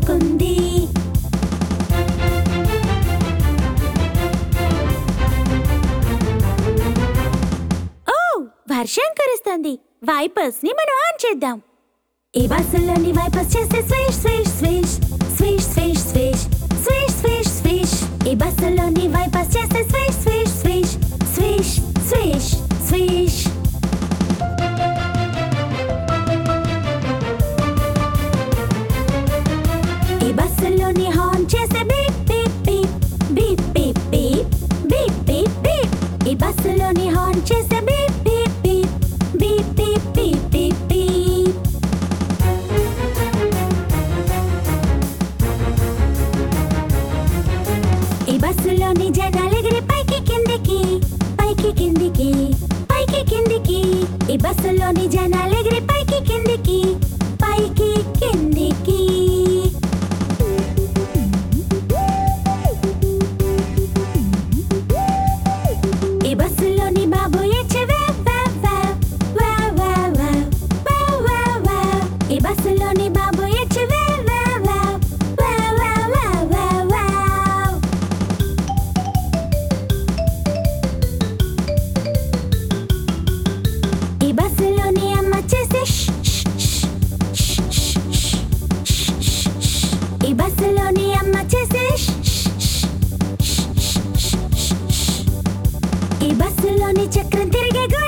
అందుకుంది ఓ వర్షం కురుస్తుంది వైపర్స్ ని మనం ఆన్ చేద్దాం ఈ బస్సులోని వైపర్స్ చేస్తే swish swish swish swish swish swish swish swish swish ఈ బస్సులోని వైపర్స్ చేస్తే swish swish swish swish swish swish ఈ బస్సులోని హార్న్ చేసే beep beep beep beep beep beep beep beep beep ఈ బస్సులోని హార్న్ చేసే beep beep beep beep beep beep beep beep ఈ బస్సులోని జనాలు ఎగిరి పైకి కిందికి పైకి కిందికి పైకి కిందికి ఈ బస్సులోని జనాలు ఎగిరి పైకి కిందికి పైకి కిందికి ఈ బస్సులోని బాబు ఎచ్చి wow wow wow wow wow wow wow wow ఈ బస్సులోని బాబు ఎచ్చి wow wow wow wow wow wow wow wow ఈ బస్సులోని అమ్మ చేసే ష్ ష్ ష్ ష్ ష్ ష్ ష్ ష్. ఈ బస్సులోని అమ్మ చేసే ష్ ష్ ష్ ష్ ష్ ష్ ష్. ఈ బస్సులోని చక్రం తిరిగే గోడ